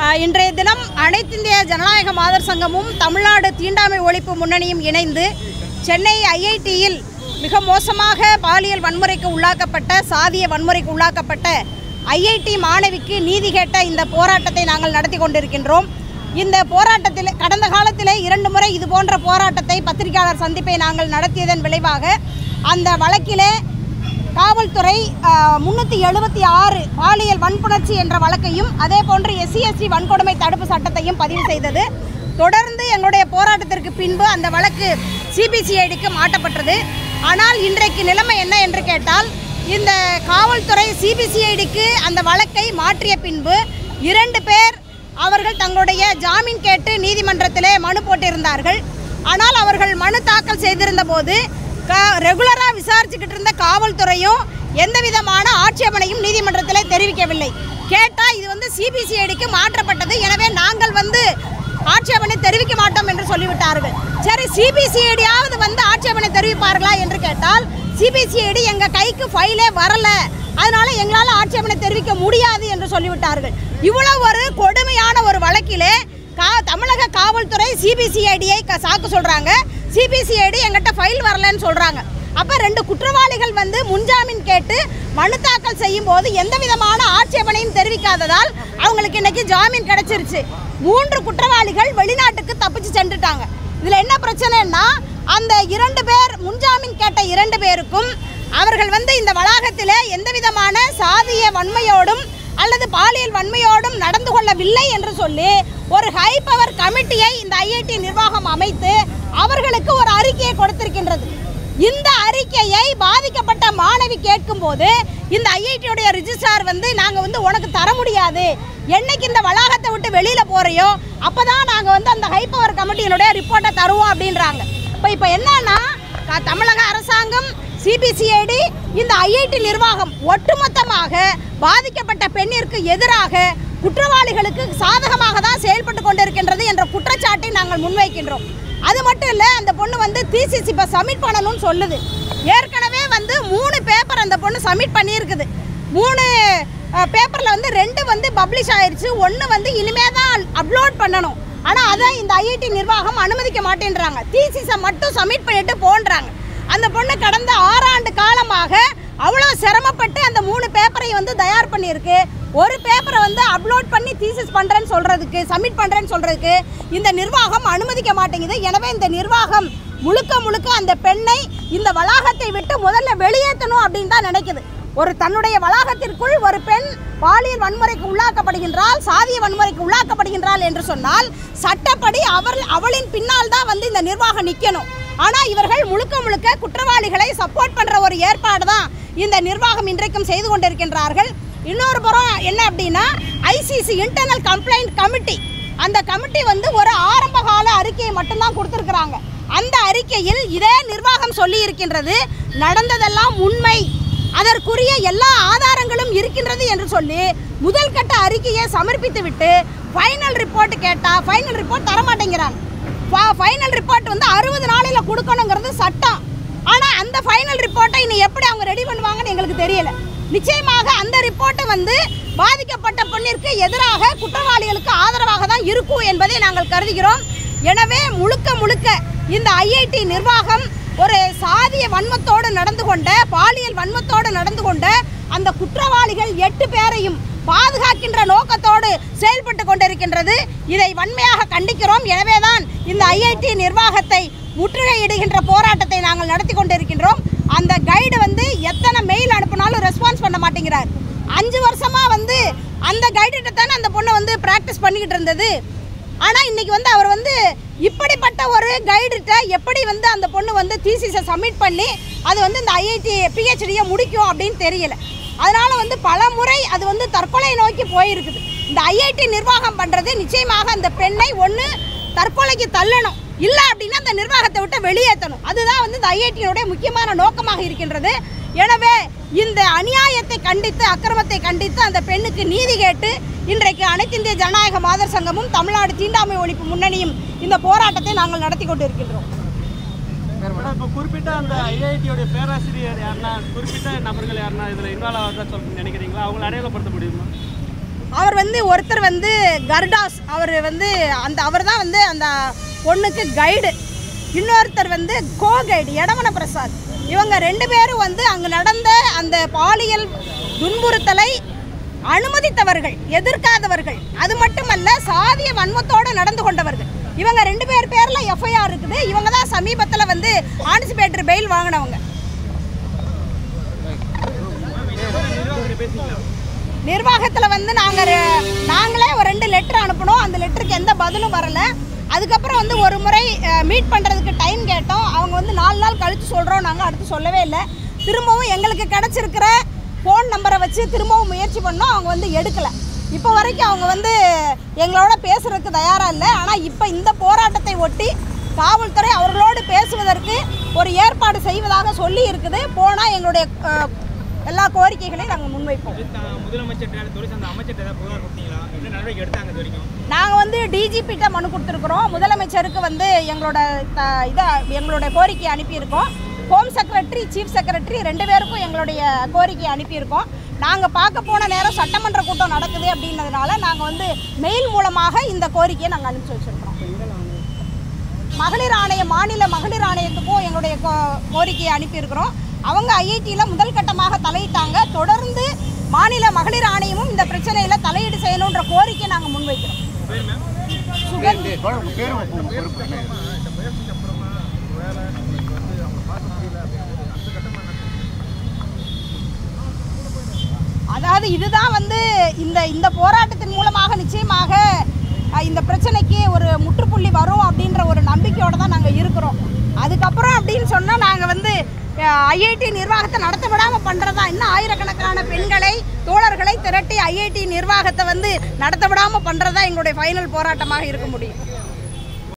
ஆஹ் இன்றைய தினம் அனைத்திந்திய ஜனநாயக மாதர் சங்கமும் தமிழ்நாடு தீண்டாமை ஒழிப்பு முன்னணியும் இணைந்து சென்னை ஐஐடியில் மிக மோசமாக பாலியல் வன்முறைக்கு உள்ளாக்கப்பட்ட சாதிய வன்முறைக்கு உள்ளாக்கப்பட்ட ஐஐடி மாணவிக்கு நீதி கேட்ட இந்த போராட்டத்தை நாங்கள் நடத்தி கொண்டிருக்கின்றோம் இந்த போராட்டத்தில் கடந்த காலத்தில் இரண்டு முறை இது போன்ற போராட்டத்தை பத்திரிகையாளர் சந்திப்பை நாங்கள் நடத்தியதன் விளைவாக அந்த வழக்கிலே காவல்துறை முன்னூற்றி எழுபத்தி ஆறு பாலியல் வன்புணர்ச்சி என்ற வழக்கையும் அதே போன்று எஸ்சி எஸ்டி வன்கொடுமை தடுப்பு சட்டத்தையும் பதிவு செய்தது தொடர்ந்து எங்களுடைய போராட்டத்திற்கு பின்பு அந்த வழக்கு சிபிசிஐடிக்கு மாற்றப்பட்டது ஆனால் இன்றைக்கு நிலைமை என்ன என்று கேட்டால் இந்த காவல்துறை சிபிசிஐடிக்கு அந்த வழக்கை மாற்றிய பின்பு இரண்டு பேர் அவர்கள் தங்களுடைய ஜாமீன் கேட்டு நீதிமன்றத்திலே மனு போட்டிருந்தார்கள் ஆனால் அவர்கள் மனு தாக்கல் செய்திருந்த போது கா ரெகுலராக விசாரிச்சுக்கிட்டு இருந்த காவல்துறையும் எந்த விதமான ஆட்சேபனையும் நீதிமன்றத்திலே தெரிவிக்கவில்லை கேட்டால் இது வந்து சிபிசிஐடிக்கு மாற்றப்பட்டது எனவே நாங்கள் வந்து ஆட்சேபனை தெரிவிக்க மாட்டோம் என்று சொல்லிவிட்டார்கள் சரி சிபிசிஐடியாவது வந்து ஆட்சேபனை தெரிவிப்பார்களா என்று கேட்டால் சிபிசிஐடி எங்கள் கைக்கு ஃபைலே வரல அதனால எங்களால் ஆட்சேபனை தெரிவிக்க முடியாது என்று சொல்லிவிட்டார்கள் இவ்வளவு ஒரு கொடுமையான ஒரு வழக்கிலே கா தமிழக காவல்துறை சிபிசிஐடியை க சாக்கு சொல்கிறாங்க சிபிசிஐடி எங்கிட்ட ஃபைல் வரலன்னு சொல்கிறாங்க அப்போ ரெண்டு குற்றவாளிகள் வந்து முன்ஜாமீன் கேட்டு மனு தாக்கல் செய்யும் போது எந்த விதமான ஆட்சேபனையும் தெரிவிக்காததால் அவங்களுக்கு இன்னைக்கு ஜாமீன் கிடைச்சிருச்சு மூன்று குற்றவாளிகள் வெளிநாட்டுக்கு தப்பிச்சு சென்றுட்டாங்க இதில் என்ன பிரச்சனைன்னா அந்த இரண்டு பேர் முன்ஜாமீன் கேட்ட இரண்டு பேருக்கும் அவர்கள் வந்து இந்த வளாகத்தில் எந்த விதமான சாதிய வன்மையோடும் அல்லது பாலியல் வன்மையோடும் நடந்து கொள்ளவில்லை என்று சொல்லி ஒரு ஹை பவர் கமிட்டியை இந்த ஐஐடி நிர்வாகம் அமைத்து அவர்களுக்கு ஒரு அறிக்கையை கொடுத்திருக்கின்றது இந்த அறிக்கையை பாதிக்கப்பட்ட மாணவி கேட்கும்போது இந்த ஐஐடியுடைய ரிஜிஸ்ட்ரார் வந்து நாங்கள் வந்து உனக்கு தர முடியாது என்னைக்கு இந்த வளாகத்தை விட்டு வெளியில் போறியோ அப்போ தான் நாங்கள் வந்து அந்த ஹை பவர் கமிட்டியினுடைய ரிப்போர்ட்டை தருவோம் அப்படின்றாங்க இப்போ இப்போ என்னன்னா க- தமிழக அரசாங்கம் சிபிசிஐடி இந்த ஐஐடி நிர்வாகம் ஒட்டுமொத்தமாக பாதிக்கப்பட்ட பெண்ணிற்கு எதிராக குற்றவாளிகளுக்கு சாதகமாக தான் செயல்பட்டு கொண்டிருக்கின்றது என்ற குற்றச்சாட்டை நாங்கள் முன்வைக்கின்றோம் அது மட்டும் இல்லை அந்த பொண்ணு வந்து தீசிஸ் இப்போ சப்மிட் பண்ணணும்னு சொல்லுது ஏற்கனவே வந்து மூணு பேப்பர் அந்த பொண்ணு சப்மிட் பண்ணியிருக்குது மூணு பேப்பரில் வந்து ரெண்டு வந்து பப்ளிஷ் ஆயிருச்சு ஒன்று வந்து இனிமே தான் அப்லோட் பண்ணணும் ஆனால் அதை இந்த ஐஐடி நிர்வாகம் அனுமதிக்க மாட்டேன்றாங்க தீசிஸை மட்டும் சப்மிட் பண்ணிட்டு போன்றாங்க அந்த பொண்ணு கடந்த ஆறாண்டு காலமாக அவ்வளோ சிரமப்பட்டு அந்த மூணு பேப்பரை வந்து தயார் பண்ணியிருக்கு ஒரு பேப்பரை வந்து அப்லோட் பண்ணி தீசிஸ் பண்ணுறேன்னு சொல்கிறதுக்கு சப்மிட் பண்ணுறேன்னு சொல்கிறதுக்கு இந்த நிர்வாகம் அனுமதிக்க மாட்டேங்குது எனவே இந்த நிர்வாகம் முழுக்க முழுக்க அந்த பெண்ணை இந்த வளாகத்தை விட்டு முதல்ல வெளியேற்றணும் அப்படின்னு தான் நினைக்குது ஒரு தன்னுடைய வளாகத்திற்குள் ஒரு பெண் பாலியல் வன்முறைக்கு உள்ளாக்கப்படுகின்றால் சாதிய வன்முறைக்கு உள்ளாக்கப்படுகின்றாள் என்று சொன்னால் சட்டப்படி அவர் அவளின் பின்னால் தான் வந்து இந்த நிர்வாகம் நிற்கணும் ஆனால் இவர்கள் முழுக்க முழுக்க குற்றவாளிகளை சப்போர்ட் பண்ணுற ஒரு ஏற்பாடு தான் இந்த நிர்வாகம் இன்றைக்கும் செய்து கொண்டிருக்கின்றார்கள் இன்னொரு புறம் என்ன அப்படின்னா ஐசிசி இன்டர்னல் கம்ப்ளைண்ட் கமிட்டி அந்த கமிட்டி வந்து ஒரு ஆரம்ப கால அறிக்கையை மட்டும்தான் கொடுத்துருக்குறாங்க அந்த அறிக்கையில் இதே நிர்வாகம் சொல்லி இருக்கின்றது நடந்ததெல்லாம் உண்மை அதற்குரிய எல்லா ஆதாரங்களும் இருக்கின்றது என்று சொல்லி முதல் கட்ட அறிக்கையை சமர்ப்பித்து விட்டு ஃபைனல் ரிப்போர்ட் கேட்டால் ஃபைனல் ரிப்போர்ட் தர மாட்டேங்கிறாங்க ஃபைனல் ரிப்போர்ட் வந்து அறுபது நாளையில் கொடுக்கணுங்கிறது சட்டம் ஆனால் அந்த ஃபைனல் ரிப்போர்ட்டை இனி எப்படி அவங்க ரெடி பண்ணுவாங்கன்னு எங்களுக்கு தெரியல நிச்சயமாக அந்த ரிப்போர்ட்டை வந்து பாதிக்கப்பட்ட பெண்ணிற்கு எதிராக குற்றவாளிகளுக்கு ஆதரவாக தான் இருக்கும் என்பதை நாங்கள் கருதுகிறோம் எனவே முழுக்க முழுக்க இந்த ஐஐடி நிர்வாகம் ஒரு சாதிய வன்மத்தோடு நடந்து கொண்ட பாலியல் வன்மத்தோடு நடந்து கொண்ட அந்த குற்றவாளிகள் எட்டு பேரையும் பாதுகாக்கின்ற நோக்கத்தோடு செயல்பட்டு கொண்டிருக்கின்றது இதை வன்மையாக கண்டிக்கிறோம் எனவேதான் இந்த ஐஐடி நிர்வாகத்தை முற்றுகையிடுகின்ற போராட்டத்தை நாங்கள் நடத்தி கொண்டிருக்கின்றோம் அந்த கைடு வந்து எத்தனை மெயில் அனுப்பினாலும் ரெஸ்பான்ஸ் பண்ண மாட்டேங்கிறார் அஞ்சு வருஷமா வந்து அந்த கைடுகிட்ட தானே அந்த பொண்ணை வந்து ப்ராக்டிஸ் பண்ணிக்கிட்டு இருந்தது ஆனால் இன்னைக்கு வந்து அவர் வந்து இப்படிப்பட்ட ஒரு கைடுகிட்ட எப்படி வந்து அந்த பொண்ணு வந்து தீசிஸை சப்மிட் பண்ணி அது வந்து இந்த ஐஐடி பிஹெச்டியை முடிக்கும் அப்படின்னு தெரியல அதனால வந்து பல முறை அது வந்து தற்கொலை நோக்கி போயிருக்குது இந்த ஐஐடி நிர்வாகம் பண்ணுறது நிச்சயமாக அந்த பெண்ணை ஒன்று தற்கொலைக்கு தள்ளணும் இல்லை அப்படின்னா அந்த நிர்வாகத்தை விட்டு வெளியேற்றணும் அதுதான் வந்து இந்த ஐஐடியினுடைய முக்கியமான நோக்கமாக இருக்கின்றது எனவே இந்த அநியாயத்தை கண்டித்து அக்கிரமத்தை கண்டித்து அந்த பெண்ணுக்கு நீதி கேட்டு இன்றைக்கு அனைத்து இந்திய ஜனநாயக மாதர் சங்கமும் தமிழ்நாடு தீண்டாமை ஒழிப்பு முன்னணியும் இந்த போராட்டத்தை நாங்கள் நடத்தி கொண்டிருக்கின்றோம் மேடம் இப்போ குறிப்பிட்ட அந்த ஐஐடியோடைய பேராசிரியர் யாருன்னா குறிப்பிட்ட நபர்கள் யாருன்னா இதில் இன்வால்வ் ஆகிறதா சொல்லி நினைக்கிறீங்களா அவங்களை அடையாளப்படுத்த முடியுமா அவர் வந்து ஒருத்தர் வந்து கர்டாஸ் அவர் வந்து அந்த அவர் தான் வந்து அந்த பொண்ணுக்கு கைடு இன்னொருத்தர் வந்து கோ கைடு எடமன பிரசாத் இவங்க ரெண்டு பேரும் வந்து அங்கே நடந்த அந்த பாலியல் துன்புறுத்தலை அனுமதித்தவர்கள் எதிர்க்காதவர்கள் அது மட்டுமல்ல சாதிய வன்மத்தோடு நடந்து கொண்டவர்கள் இவங்க ரெண்டு பேர் பேரில் எஃப்ஐஆர் இருக்குது இவங்க தான் சமீபத்தில் வந்து ஆன்சிபேட்டர் பெயில் வாங்கினவங்க நிர்வாகத்தில் வந்து நாங்கள் நாங்களே ஒரு ரெண்டு லெட்டர் அனுப்பினோம் அந்த லெட்டருக்கு எந்த பதிலும் வரல அதுக்கப்புறம் வந்து ஒரு முறை மீட் பண்ணுறதுக்கு டைம் கேட்டோம் அவங்க வந்து நாலு நாள் கழித்து சொல்கிறோம் நாங்கள் அடுத்து சொல்லவே இல்லை திரும்பவும் எங்களுக்கு கிடச்சிருக்கிற ஃபோன் நம்பரை வச்சு திரும்பவும் முயற்சி பண்ணோம் அவங்க வந்து எடுக்கலை இப்போ வரைக்கும் அவங்க வந்து எங்களோட பேசுறதுக்கு தயாராக இல்லை ஆனால் இப்போ இந்த போராட்டத்தை ஒட்டி காவல்துறை அவர்களோடு பேசுவதற்கு ஒரு ஏற்பாடு செய்வதாக சொல்லி இருக்குது போனால் எங்களுடைய அஹ், எல்லா கோரிக்கைகளையும் நாங்கள் முன்வைப்போம் முதலமைச்சர் துறை சார்ந்த அமைச்சர் ஏதாவது புகார் கொடுத்தீங்களா என்ன நடவடிக்கை எடுத்தாங்க இது வரைக்கும் நாங்கள் வந்து டிஜிபிட்ட மனு கொடுத்துருக்குறோம் முதலமைச்சருக்கு வந்து எங்களோட த இதை எங்களுடைய கோரிக்கையை அனுப்பியிருக்கோம் ஹோம் செக்ரட்டரி சீஃப் செக்ரட்டரி ரெண்டு பேருக்கும் எங்களுடைய கோரிக்கையை அனுப்பியிருக்கோம் நாங்கள் பார்க்க போன நேரம் சட்டமன்ற கூட்டம் நடக்குது அப்படின்னதுனால நாங்கள் வந்து மெயில் மூலமாக இந்த கோரிக்கையை நாங்கள் அனுப்பிச்சி வச்சுருக்கோம் மகளிர் ஆணைய மாநில மகளிர் ஆணையத்துக்கும் எங்களுடைய கோ- கோரிக்கையை அனுப்பியிருக்கிறோம் அவங்க ஐஐடியில் முதல் கட்டமாக தலையிட்டாங்க தொடர்ந்து மாநில மகளிர் ஆணையமும் இந்த பிரச்சனையில் தலையீடு செய்யணுன்ற கோரிக்கையை நாங்கள் முன்வைக்கிறோம் சுகந்தி அதாவது இதுதான் வந்து இந்த இந்த போராட்டத்தின் மூலமாக நிச்சயமாக அஹ், இந்த பிரச்சனைக்கு ஒரு முற்றுப்புள்ளி வரும் அப்படின்ற ஒரு நம்பிக்கையோடு தான் நாங்கள் இருக்கிறோம் அதுக்கப்புறம் அப்படின்னு சொன்னால் நாங்கள் வந்து ஐஐடி நிர்வாகத்தை நடத்த விடாமல் பண்ணுறதா இன்னும் ஆயிரக்கணக்கான பெண்களை தோழர்களை திரட்டி ஐஐடி நிர்வாகத்தை வந்து நடத்த விடாமல் பண்ணுறதா எங்களுடைய ஃபைனல் போராட்டமாக இருக்க முடியும்